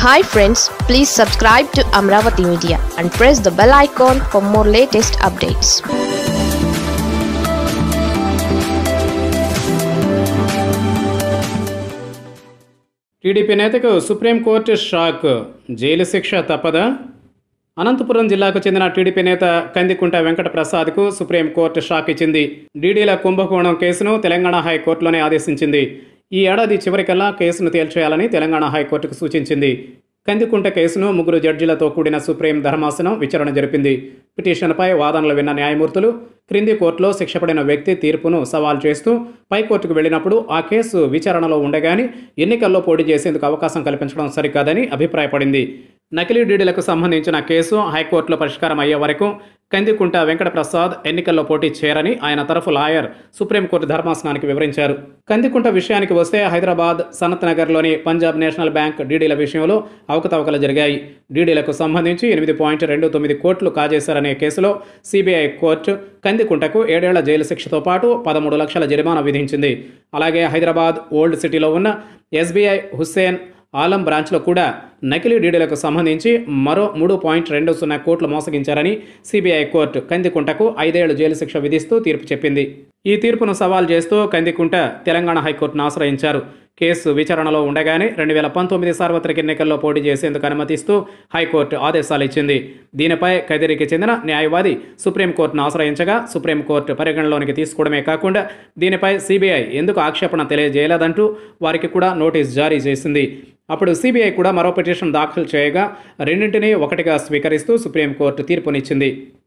hi friends please subscribe to Amaravati media and press the bell icon for more latest updates TDP నేతకు supreme court shock jail శిక్ష తప్పదా అనంతపురం జిల్లాకు చెందిన TDP నేత కందికుంట వెంకట ప్రసాద్కు సుప్రీంకోర్టు షాక్ ఇచ్చింది డీడీల కుంభకోణం కేసును తెలంగాణ హైకోర్టులోనే ఆదేశించింది ఈ ఏడాది చివరికల్లా కేసును తేల్చేయాలని తెలంగాణ హైకోర్టుకు సూచించింది కందికుంట కేసును ముగ్గురు జడ్జిలతో కూడిన సుప్రీం ధర్మాసనం విచారణ జరిపింది పిటిషన్పై వాదనలు విన్న న్యాయమూర్తులు క్రింది కోర్టులో శిక్ష పడిన వ్యక్తి తీర్పును సవాల్ చేస్తూ పైకోర్టుకు వెళ్ళినప్పుడు ఆ కేసు విచారణలో ఉండగాని ఎన్నికల్లో పోటీ చేసేందుకు అవకాశం కల్పించడం సరికాదని అభిప్రాయపడింది నకిలీ డీడీలకు సంబంధించిన కేసు హైకోర్టులో పరిష్కారం అయ్యే వరకు కందికుంట వెంకటప్రసాద్ ఎన్నికల్లో పోటీ చేయరని ఆయన తరఫు లాయర్ సుప్రీంకోర్టు ధర్మాసనానికి వివరించారు కందికుంట విషయానికి వస్తే హైదరాబాద్ సనత్ నగర్లోని పంజాబ్ నేషనల్ బ్యాంక్ డీడీల విషయంలో అవకతవకలు జరిగాయి డీడీలకు సంబంధించి ఎనిమిది పాయింట్ రెండు తొమ్మిది కోట్లు కాజేశారనే కేసులో సిబిఐ కోర్టు కందికుంటకు ఏడేళ్ల జైలు శిక్షతో పాటు పదమూడు లక్షల జరిమానా విధించింది అలాగే హైదరాబాద్ ఓల్డ్ సిటీలో ఉన్న ఎస్బీఐ హుస్సేన్ ఆలం బ్రాంచ్లో కూడా నకిలీ డీడీలకు సంబంధించి మరో మూడు పాయింట్ రెండు సున్నా కోట్లు మోసగించారని సిబిఐ కోర్టు కందికుంటకు ఐదేళ్లు జైలు శిక్ష విధిస్తూ తీర్పు చెప్పింది ఈ తీర్పును సవాల్ చేస్తూ కందికుంట తెలంగాణ హైకోర్టును ఆశ్రయించారు కేసు విచారణలో ఉండగానే రెండు వేల పంతొమ్మిది సార్వత్రిక ఎన్నికల్లో పోటీ చేసేందుకు అనుమతిస్తూ హైకోర్టు ఆదేశాలు ఇచ్చింది దీనిపై కదిరికి చెందిన న్యాయవాది సుప్రీంకోర్టును ఆశ్రయించగా సుప్రీంకోర్టు పరిగణలోనికి తీసుకోవడమే కాకుండా దీనిపై సిబిఐ ఎందుకు ఆక్షేపణ తెలియజేయలేదంటూ వారికి కూడా నోటీస్ జారీ చేసింది అప్పుడు సిబిఐ కూడా మరో పిటిషన్ దాఖలు చేయగా రెండింటినీ ఒకటిగా స్వీకరిస్తూ సుప్రీంకోర్టు తీర్పునిచ్చింది